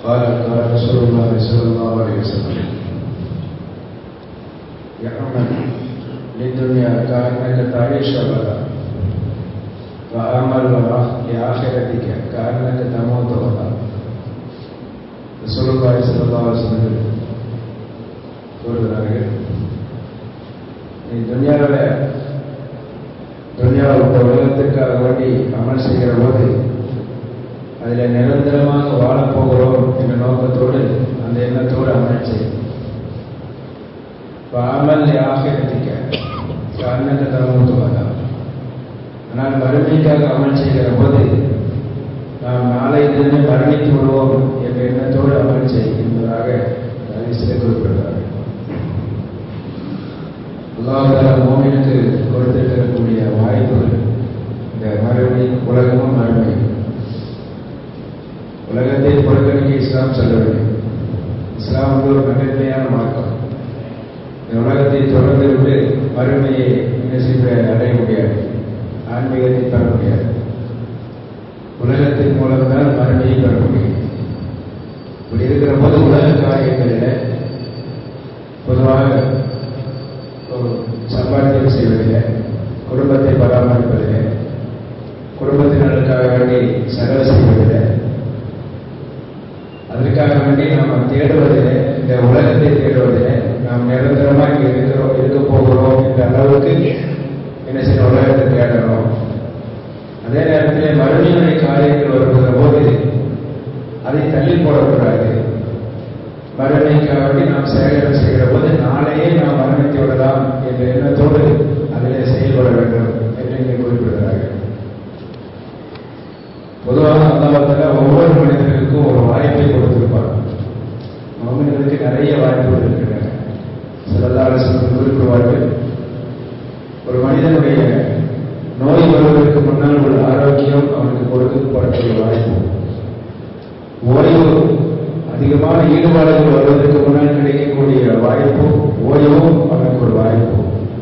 قال قال رسول الله صلى الله عليه وسلم يعمل للدنيا كأنك تعيش أبدا وأعمل لآخرتك كأنك تموت غدا رسول الله صلى الله عليه وسلم கூறுகிறார்கள் நீ துனியாவில் துனியாவில் இந்த உலகத்திற்காக வேண்டி அமல் செய்கிற போது அதில் நிரந்தரமாக வாழப்போகிறோம் என்ற நோக்கத்தோடு அந்த எண்ணத்தோடு அமல் செய்யும் அமல் ஆகிரத்திக்க அன்னத்தை தரமுத்து வேண்டாம் ஆனால் மறுமைக்காக அமல் செய்கிற போது நாம் நாளை தினமே மரணித்து விடுவோம் என்ற எண்ணத்தோடு அமல் செய் என்பதாக சில குறிப்பிடுகிறார்கள் அல்லாஹால மோமினுக்கு கொடுத்திருக்கக்கூடிய வாய்ப்புகள் இந்த மறுமை உலகமும் மறுமை உலகத்தை புறக்கணிக்க இஸ்லாம் சொல்லவில்லை இஸ்லாம் வந்து ஒரு நடுநிலையான மார்க்கம் இந்த உலகத்தை தொடர்ந்து விட்டு மறுமையை என்ன செய்ய அடைய முடியாது ஆன்மீகத்தை பெற முடியாது உலகத்தின் மூலம்தான் மறுமையை பெற முடியும் இப்படி இருக்கிற போது உலக காரியங்களில் பொதுவாக ஒரு சம்பாத்தியம் செய்வதில்லை குடும்பத்தை பராமரிப்பதில்லை குடும்பத்தினருக்காக வேண்டி செலவு செய்வதில்லை அதற்காக வேண்டி நாம் தேடுவதில்லை இந்த உலகத்தை தேடுவதில்லை நாம் நிரந்தரமாக இங்கே இருக்கிறோம் இருக்க போகிறோம் என்ற அளவுக்கு என்ன செய்யணும் உலகத்தை தேடணும் அதே நேரத்தில் மறுமையினுடைய காரியங்கள் வருகிற போது அதை தள்ளி போடக்கூடாது மறுமைக்காக வேண்டி நாம் சேகரம் செய்கிற போது நாளையே நாம் மரணித்து விடலாம் என்ற எண்ணத்தோடு அதிலே செயல்பட வேண்டும் என்று இங்கே குறிப்பிடுகிறார்கள் பொதுவாக அல்லாவத்தில் ஒவ்வொரு மனிதர்களுக்கும் ஒரு வாய்ப்பை கொடுத்திருப்பார் மனிதர்களுக்கு நிறைய வாய்ப்புகள் இருக்கின்றன சிலதாரசர்கள் குறிப்பிடுவார்கள் ஒரு மனிதனுடைய நோய் வருவதற்கு முன்னால் உள்ள ஆரோக்கியம் அவனுக்கு கொடுக்கப்படக்கூடிய வாய்ப்பு ஓய்வு அதிகமான ஈடுபாடுகள் வருவதற்கு முன்னால் கிடைக்கக்கூடிய வாய்ப்பு ஓய்வும் அவனுக்கு ஒரு வாய்ப்பு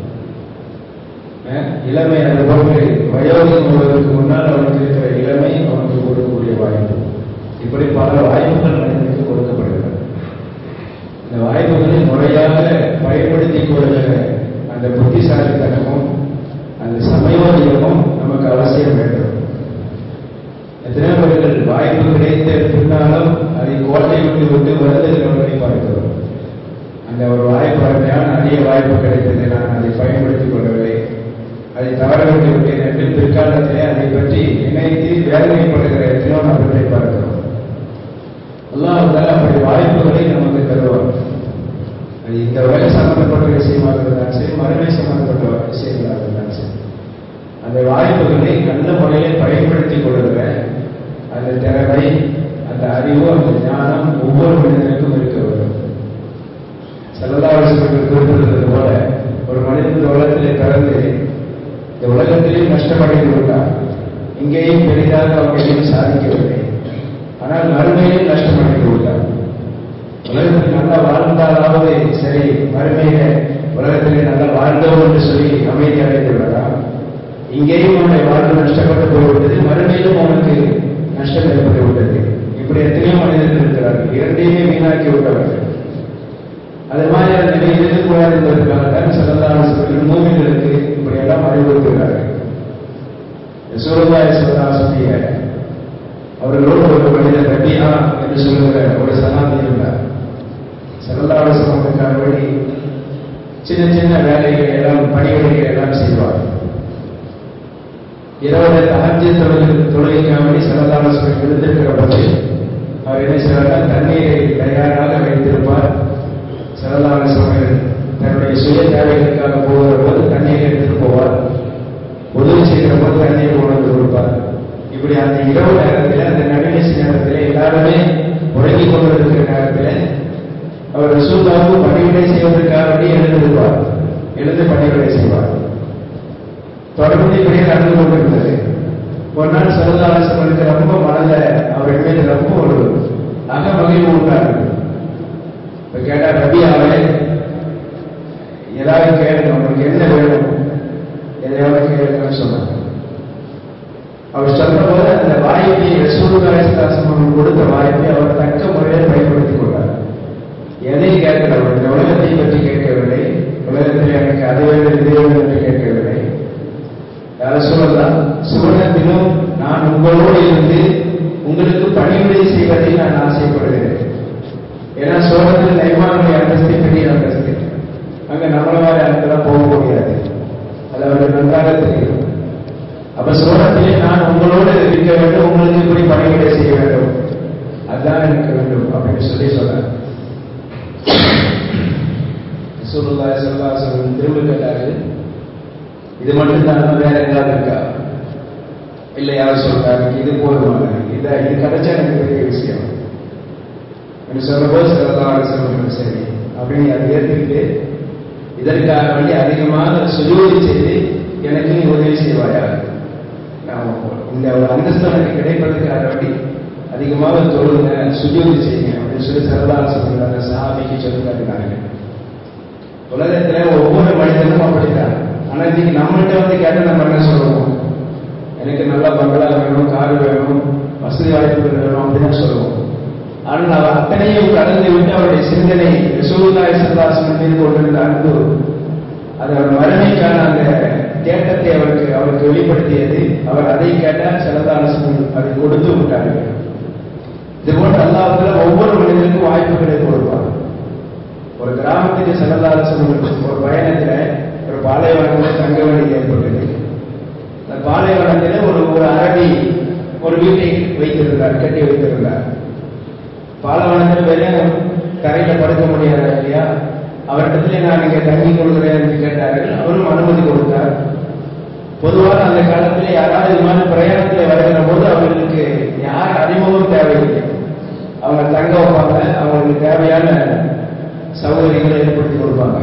இளமை அது போன்று வயோதிகம் வருவதற்கு முன்னால் அவனுக்கு இருக்கிற இளமை அவனுக்கு கொடுக்கக்கூடிய வாய்ப்பு இப்படி பல வாய்ப்புகள் மனிதனுக்கு கொடுக்கப்படுகிறது இந்த வாய்ப்புகளை முறையாக பயன்படுத்திக் கொள்கிற அந்த புத்திசாலித்தனமும் அந்த சமயோதியமும் நமக்கு அவசியம் வேண்டும் எத்தனை பேர்கள் வாய்ப்பு கிடைத்த பின்னாலும் அதை கோட்டை விட்டு விட்டு வருந்துகிறவர்களை பார்க்கிறோம் அந்த ஒரு வாய்ப்பு அருமையான அதிக வாய்ப்பு கிடைத்தது நான் அதை பயன்படுத்திக் கொள்ளவில்லை அதை தவற விட்டு விட்டேன் என்று பிற்காலத்திலே அதை பற்றி நினைத்து வேதனைப்படுகிற எத்தனையோ நபர்களை பார்க்கிறோம் அல்லாஹால அப்படி வாய்ப்புகளை நமக்கு தருவார் அது இந்த உலக சம்பந்தப்பட்ட விஷயமாக இருந்தாலும் சரி மறுமை சம்பந்தப்பட்ட விஷயங்களாக இருந்தாலும் சரி அந்த வாய்ப்புகளை நல்ல முறையில் பயன்படுத்திக் கொள்கிற அந்த திறமை அந்த அறிவு அந்த ஞானம் ஒவ்வொரு மனிதனுக்கும் இருக்க வேண்டும் செல்லதாவசர்கள் குறிப்பிடுவது போல ஒரு மனிதன் இந்த உலகத்திலே பிறந்து இந்த உலகத்திலேயும் நஷ்டமடைந்து விட்டார் இங்கேயும் பெரிதாக அவர் எதையும் சாதிக்கவில்லை ஆனால் மறுமையிலும் நஷ்டமடைந்து விட்டார் உலகத்தில் நல்லா வாழ்ந்தாலாவது சரி மறுமையில உலகத்திலே நல்லா வாழ்ந்தோம் என்று சொல்லி அமைதி அடைந்து விடலாம் இங்கேயும் அவனுடைய வாழ்வு நஷ்டப்பட்டு போய்விட்டது மறுமையிலும் அவனுக்கு நஷ்டம் ஏற்பட்டு விட்டது இப்படி எத்தனையோ மனிதர்கள் இருக்கிறார்கள் இரண்டையுமே வீணாக்கி விட்டவர்கள் அது மாதிரியான நிலை இருக்கக்கூடாது என்பதற்காக தான் சிறந்தாசர்கள் மூமிகளுக்கு இப்படி எல்லாம் அறிவுறுத்துகிறார்கள் சூரதாய சிவதாசனுடைய அவர்களோடு ஒரு மனிதர் ரபியா என்று சொல்லுகிற ஒரு சனாதி இருந்தார் சிறந்தாவசனத்துக்காக வேண்டி சின்ன சின்ன வேலைகளை எல்லாம் பணிவிடைகளை எல்லாம் செய்வார் இரவு தகஜ தொழில் தொழிலுக்காக வேண்டி சிறந்தாவசனம் எழுந்திருக்கிற போது அவர் என்ன செய்வார் தண்ணீரை தயாராக வைத்திருப்பார் சிறந்தான சமையல் தன்னுடைய சுய தேவைகளுக்காக போகிற போது தண்ணீரை எடுத்துட்டு போவார் உதவி செய்கிற போது தண்ணீரை கொண்டு வந்து கொடுப்பார் இப்படி அந்த இரவு நேரத்தில் அந்த நடுநிசி நேரத்தில் எல்லாருமே உறங்கிக் கொண்டிருக்கிற நேரத்தில் அவர் ரசூல்லாவுக்கு பணிவிடை செய்வதற்காக வேண்டி எழுந்திருப்பார் எழுந்து பணிவிடை செய்வார் தொடர்ந்து இப்படியே நடந்து கொண்டிருந்தது ஒரு நாள் சரதாசனுக்கு ரொம்ப மனதில் அவர் மீது ரொம்ப ஒரு அகமகிழ்வு உண்டாரு இப்ப கேட்டா ரபியாவே ஏதாவது கேளுங்க உங்களுக்கு என்ன வேணும் எதையாவது கேளுங்கன்னு சொன்னாங்க அவர் சொன்ன போது அந்த வாய்ப்பை ரசூலுல்லாஹி ஸல்லல்லாஹு கொடுத்த வாய்ப்பை அவர் தக்க முறையில் உதவி செய்வதை நான் ஆசைப்படுகிறேன் ஏன்னா சோழத்தில் நெய்மானுடைய அந்தஸ்து பெரிய அந்தஸ்து அங்க நம்மள மாதிரி இடத்துல போக முடியாது அது அவருக்கு நன்றாக தெரியும் அப்ப சோழத்திலே நான் உங்களோடு இருக்க வேண்டும் உங்களுக்கு இப்படி பணிகளை செய்ய வேண்டும் அதுதான் எனக்கு வேண்டும் அப்படின்னு சொல்லி சொன்னார் ரசூலுல்லாஹி ஸல்லல்லாஹு அலைஹி வஸல்லம் திரும்ப கேட்டாரு இது மட்டும் தான் வேற எங்காவது இருக்கா இல்ல யார் சொல்றாரு இது போதுமான இதா இது கிடைச்சா எனக்கு பெரிய விஷயம் என்று சொன்னபோது ஸல்லல்லாஹு அலைஹி வஸல்லம் சரி அப்படின்னு அதை ஏற்றுக்கிட்டு இதற்காக வேண்டி அதிகமாக சுஜூதி செய்து எனக்கு நீ உதவி செய்வாயா நான் இந்த ஒரு அந்தஸ்து எனக்கு கிடைப்பதற்காக வேண்டி அதிகமாக தொழுங்க சுஜூதி செய்யுங்க அப்படின்னு சொல்லி சரதார சொல்கிறாங்க சாமிக்கு சொல்லி காட்டினாங்க உலகத்துல ஒவ்வொரு மனிதனும் அப்படித்தான் ஆனா இன்னைக்கு நம்மள்கிட்ட வந்து கேட்ட நம்ம என்ன சொல்லுவோம் எனக்கு நல்ல பங்களா வேணும் கார் வேணும் வசதி வாய்ப்புகள் வேணும் அப்படின்னு சொல்லுவோம் ஆனால் அவர் அத்தனையும் கடந்து விட்டு அவருடைய சிந்தனை ரசூலுல்லாஹி சல்லாசன் மீது கொண்டிருந்த அன்பு அது அவர் மறுமைக்கான அந்த தேட்டத்தை அவருக்கு அவருக்கு வெளிப்படுத்தியது அவர் அதை கேட்டால் சிலதாலசன் அதை கொடுத்து விட்டார்கள் இது போன்ற அல்லாஹத்தில் ஒவ்வொரு மனிதனுக்கும் வாய்ப்புகளை கொடுப்பார் ஒரு கிராமத்துக்கு சிலதாலசன் ஒரு பயணத்துல ஒரு பாலைவனத்தில் தங்க வேண்டியது ஏற்பட்டது அந்த பாலைவனத்தில் ஒரு ஒரு அரபி ஒரு வீட்டை வைத்திருந்தார் கட்டி வைத்திருந்தார் பாலைவனத்தில் வெறும் தரையில படுக்க முடியாது இல்லையா அவரிடத்துல நான் இங்க தங்கி கொள்கிறேன் என்று கேட்டார்கள் அவரும் அனுமதி கொடுத்தார் பொதுவாக அந்த காலத்தில் யாராவது இது மாதிரி பிரயாணத்தில் வருகிற போது அவர்களுக்கு யார் அறிமுகம் தேவையில்லை அவங்க தங்க வைப்பாங்க அவங்களுக்கு தேவையான சௌகரியங்களை ஏற்படுத்தி கொடுப்பாங்க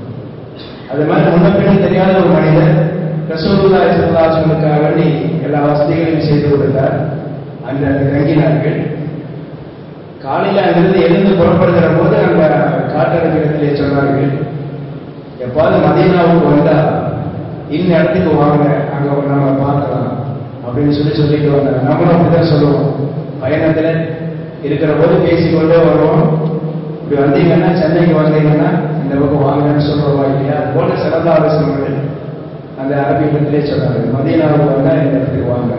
அது மாதிரி முன்ன பின்ன தெரியாத ஒரு மனிதர் ரசூலுல்லா சல்லாசனுக்காக வேண்டி எல்லா வசதிகளையும் செய்து கொடுத்தார் அந்த தங்கினார்கள் காலையில் அங்கிருந்து எழுந்து புறப்படுகிற போது அந்த காட்டரங்கிடத்திலே சொன்னார்கள் எப்பாவது மதீனாவுக்கு வந்தா இந்த இடத்துக்கு வாங்க அங்க நம்ம பார்க்கலாம் அப்படின்னு சொல்லி சொல்லிட்டு வந்தாங்க நம்மளும் அப்படிதான் சொல்லுவோம் பயணத்துல இருக்கிற போது பேசிக்கொண்டே வருவோம் இப்படி வந்தீங்கன்னா சென்னைக்கு வந்தீங்கன்னா இந்த பக்கம் வாங்கன்னு சொல்றோமா இல்லையா அது போல சிறந்த ஆலோசனைகள் அந்த அரபியத்திலே சொன்னாங்க மதீனாவுக்கு வந்தா இந்த இடத்துக்கு வாங்க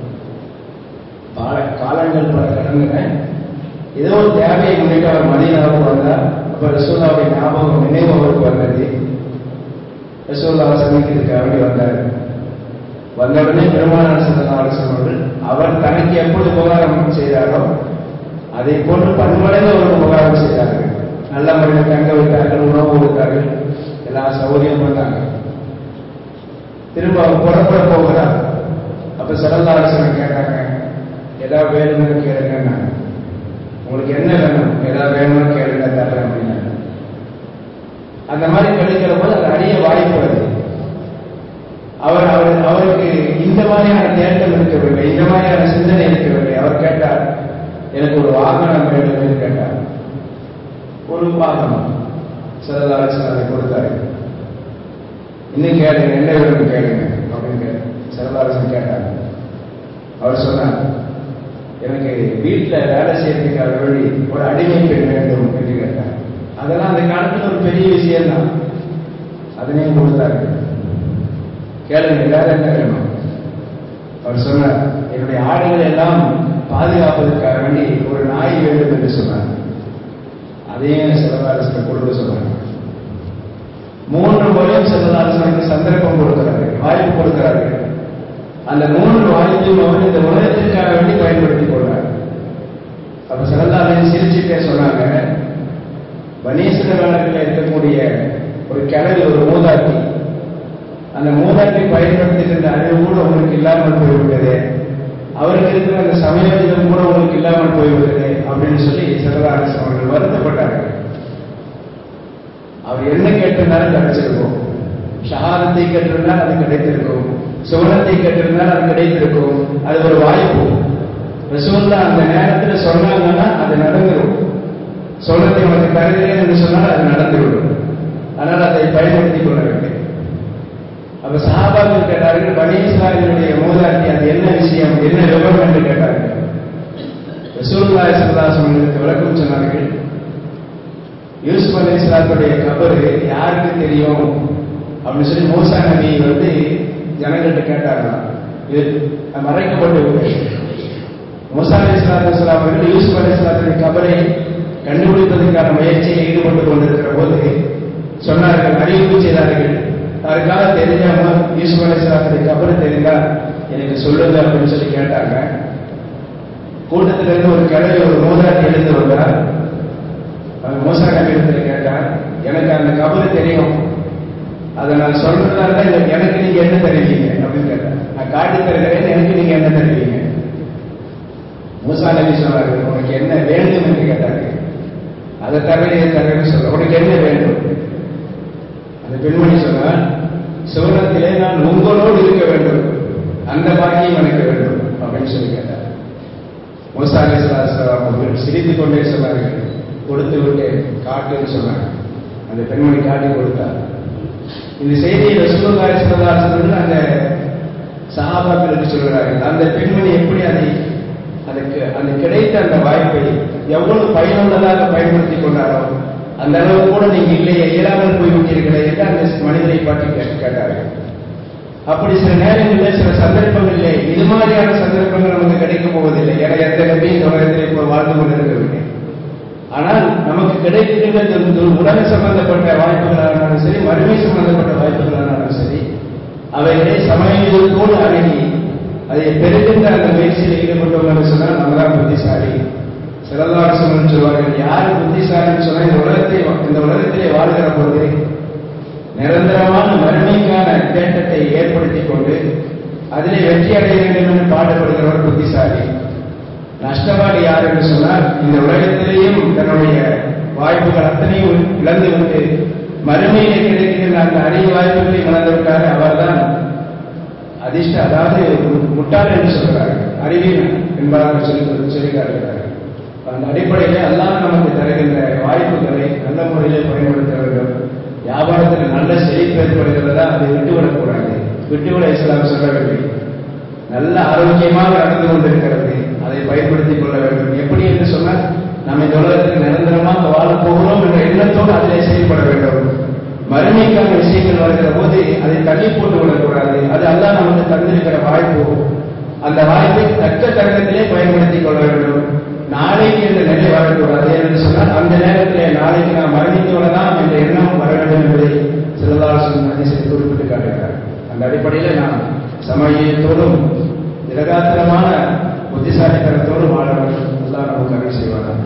காலங்கள் பல கடந்துனேன் ஏதோ ஒரு தேவையை முன்னிட்டு அவர் மதீனாவுக்கு வந்தார் அப்ப ரசூல்லாவுடைய ஞாபகம் நினைவு அவருக்கு வந்தது ரசூல்லாவை சந்திக்கிறதுக்காக வேண்டி வந்தார் வந்த உடனே பெருமானார் சந்தன அவர்கள் அவர் தனக்கு எப்பொழுது உபகாரம் செய்தாரோ அதை போன்று பன்மடங்கு அவர் உபகாரம் செய்தார்கள் நல்ல முறையில் தங்க வைத்தார்கள் உணவு கொடுத்தார்கள் எல்லா சௌகரியம் பண்ணாங்க திரும்ப அவர் புறப்பட போகிறார் அப்ப சிறந்தாரசனை கேட்டாங்க ஏதாவது வேணும்னு கேளுங்க உங்களுக்கு என்ன வேணும் ஏதாவது வேணும்னு கேளுங்க தர்றேன் அப்படின்னு அந்த மாதிரி கிடைக்கிற போது அது அரிய வாய்ப்பு அது அவர் அவர் அவருக்கு இந்த மாதிரியான தேட்டம் இருக்கவில்லை இந்த மாதிரியான சிந்தனை இருக்கவில்லை அவர் கேட்டார் எனக்கு ஒரு வாகனம் வேண்டும் என்று கேட்டார் ஒரு வாகனம் சிறதாலட்சன் அதை கொடுத்தாரு இன்னும் கேளுங்க என்ன வேணும் கேளுங்க அப்படின்னு கேட்டு சிறதாலட்சன் கேட்டார் அவர் சொன்னார் எனக்கு வீட்டில் வேலை செய்யறதுக்காக வேண்டி ஒரு அடிமை பெண் வேண்டும் என்று கேட்டார் அதெல்லாம் அந்த காலத்தில் ஒரு பெரிய விஷயம் தான் அதனையும் கொடுத்தாரு கேளுங்க வேற என்ன வேணும் அவர் சொன்னார் என்னுடைய ஆடுகளை எல்லாம் பாதுகாப்பதற்காக வேண்டி ஒரு நாய் வேண்டும் என்று சொன்னார் அதையும் சிவகாரசனை கொடுக்க சொன்னாங்க மூன்று முறையும் சிவகாரசனுக்கு சந்தர்ப்பம் கொடுக்கிறார்கள் வாய்ப்பு கொடுக்கிறார்கள் அந்த மூன்று வாய்ப்பையும் அவர் இந்த உலகத்திற்காக வேண்டி பயன்படுத்திக் கொண்டார் அப்ப சிறந்தாலையும் சிரிச்சுட்டே சொன்னாங்க வனீஸ்வரர்களில் இருக்கக்கூடிய ஒரு கிணறு ஒரு மூதாட்டி அந்த மூதாட்டி பயன்படுத்துகின்ற அறிவு கூட உங்களுக்கு இல்லாமல் போய்விட்டது அவருக்கு இருக்கிற அந்த சமயோஜிதம் கூட உங்களுக்கு இல்லாமல் போய்விட்டது அப்படின்னு சொல்லி சிறதாரசன் அவர்கள் வருத்தப்பட்டார்கள் அவர் என்ன கேட்டிருந்தாலும் கிடைச்சிருக்கும் ஷஹாதத்தை கேட்டிருந்தால் அது கிடைத்திருக்கும் சுவனத்தை கேட்டிருந்தால் அது கிடைத்திருக்கும் அது ஒரு வாய்ப்பு ரசூல்லா அந்த நேரத்தில் சொன்னாங்கன்னா அது நடந்துடும் சொன்னதை உனக்கு தருகிறேன் என்று சொன்னால் அது நடந்துவிடும் ஆனால் அதை பயன்படுத்திக் கொள்ள வேண்டும் அப்ப சஹாபாக்கள் கேட்டார்கள் பனீஸ்வரனுடைய மூதாட்டி அது என்ன விஷயம் என்ன விவரம் என்று கேட்டார்கள் ரசூல்லாய் சல்லாசனுக்கு விளக்கம் சொன்னார்கள் யூசுப் அலி இஸ்லாத்துடைய கபரு யாருக்கு தெரியும் அப்படின்னு சொல்லி மூசா நபி வந்து ஜனங்கள்கிட்ட கேட்டாங்க இது மறைக்கப்பட்டு விட்டது மூசா அலி இஸ்லாத்து அவர்கள் அதற்கான முயற்சியில் ஈடுபட்டு கொண்டிருக்கிற போது சொன்னார்கள் அறிவிப்பு செய்தார்கள் யாருக்காக தெரிஞ்சாம யூசுப் அலிஸ்லாத்துடைய கபரு தெரிந்தா எனக்கு சொல்லுங்க அப்படின்னு சொல்லி கேட்டாங்க கூட்டத்துல இருந்து ஒரு கிழவி ஒரு மோதாட்டி எழுந்து வந்தார் அவன் மோசா நபிடத்துல கேட்டார் எனக்கு அந்த கபரு தெரியும் அதை நான் சொல்றதா இருந்தா இல்ல, எனக்கு நீங்க என்ன தருவீங்க அப்படின்னு கேட்டார் நான் காட்டி தருகிறேன் எனக்கு நீங்க என்ன தருவீங்க மூசா நபி சொன்னார்கள் உனக்கு என்ன வேண்டும் என்று கேட்டார்கள் அதை தவிர இதை தரேன்னு சொல்ல உனக்கு என்ன வேண்டும் அந்த பெண்மணி சொன்னால் சிவனத்திலே நான் உங்களோடு இருக்க வேண்டும் அந்த பாக்கியம் எனக்கு வேண்டும் அப்படின்னு சொல்லி கேட்டார் மூசா அலிஸ்லாம் அவர்கள் சிரித்துக் கொண்டே சொன்னார்கள் கொடுத்து விட்டு காட்டுன்னு சொன்னாங்க அந்த பெண்மணி காட்டி கொடுத்தார் இந்த செய்தியை ரசூலுல்லாஹி ஸல்லல்லாஹு அலைஹி வஸல்லம் அந்த சஹாபாக்களுக்கு சொல்கிறார்கள் அந்த பெண்மணி எப்படி அதை அதுக்கு அந்த கிடைத்த அந்த வாய்ப்பை எவ்வளவு பயனுள்ளதாக பயன்படுத்தி கொண்டாரோ அந்த அளவு கூட நீங்க இல்லையே இயலாமல் போய்விட்டீர்களே என்று அந்த மனிதரை பார்த்து கே- கேட்டார்கள் அப்படி சில நேரங்களில் சில சந்தர்ப்பங்களிலே இது மாதிரியான சந்தர்ப்பங்கள் நமக்கு கிடைக்கப் போவதில்லை ஏன்னா எந்த நபியும் இந்த உலகத்தில் இப்போ வாழ்ந்து கொண்டிருக்கவில்லை ஆனால் நமக்கு கிடைக்கின்ற இந்த இந்த உலக சம்பந்தப்பட்ட வாய்ப்புகளானாலும் சரி மறுமை சம்பந்தப்பட்ட வாய்ப்புகளானாலும் சரி அவைகளை சமயத்தோடு அணுகி அதை பெறுகின்ற அந்த முயற்சியில் ஈடுபட்டோம் என்று சொன்னால் நம்ம தான் புத்திசாலி சிறந்தாரசன் சொல்வார்கள் யார் புத்திசாலின்னு சொன்னா இந்த உலகத்தை இந்த உலகத்திலே வாழ்கிற போது நிரந்தரமான மறுமைக்கான தேட்டத்தை ஏற்படுத்திக் கொண்டு அதிலே வெற்றி அடைய வேண்டும் என்று பாடுபடுகிறவர் புத்திசாலி நஷ்டவாளி யார் என்று சொன்னால் இந்த உலகத்திலேயும் தன்னுடைய வாய்ப்புகள் அத்தனையும் இழந்துவிட்டு மறுமையிலே கிடைக்கின்ற அந்த அரிய வாய்ப்புகளை இழந்து விட்டார் அவர்தான் அதிர்ஷ்ட அதாவது மு- முட்டாள் என்று சொல்கிறார் அறிவீன் என்பதாக சொல்லி சொல்லி காட்டுகிறார் அந்த அடிப்படையில் அல்லாஹ் நமக்கு தருகின்ற வாய்ப்புகளை நல்ல முறையிலே பயன்படுத்த வேண்டும் வியாபாரத்தில் நல்ல செழிப்பு ஏற்படுகிறதா அதை விட்டுவிடக்கூடாது விட்டுவிட இஸ்லாம் சொல்லவில்லை நல்ல ஆரோக்கியமாக நடந்து கொண்டிருக்கிறது அதை பயன்படுத்திக் கொள்ள வேண்டும் எப்படி என்று சொன்னால் நாம் இந்த உலகத்தில் நிரந்தரமாக வாழப் போகிறோம் என்ற எண்ணத்தோடு அதிலே செயல்பட வேண்டும் மறுமைக்கான விஷயங்கள் வருகிற போது அதை தள்ளி போட்டு விடக்கூடாது அது அல்லாஹ் நமக்கு தந்திருக்கிற வாய்ப்பு அந்த வாய்ப்பை தக்க தருணத்திலே பயன்படுத்திக் கொள்ள வேண்டும் நாளைக்கு என்ற நிலை வரக்கூடாது என்று சொன்னால் அந்த நேரத்திலே நாளைக்கு நாம் மரணித்து விடலாம் என்ற எண்ணம் வர வேண்டும் என்பதை சிலதாசன் அதிசயம் குறிப்பிட்டு காட்டுகிறார் அந்த அடிப்படையில் நாம் சமயத்தோடும் திரகாத்திரமான புத்திசாலித்தனத்தோடும் வாழ வேண்டும் எல்லாம் நமக்கு அருள் செய்வார்கள்